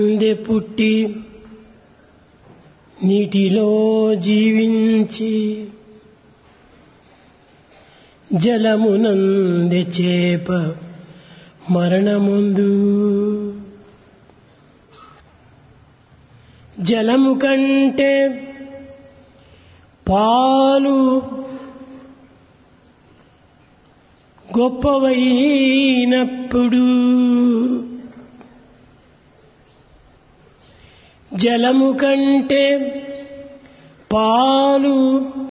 ఉందే పుట్టి నీటిలో జీవించి జలమునందె చేప మరణముందు జలము కంటే పాలు గొప్పవైనప్పుడు జలము కంటే పాలు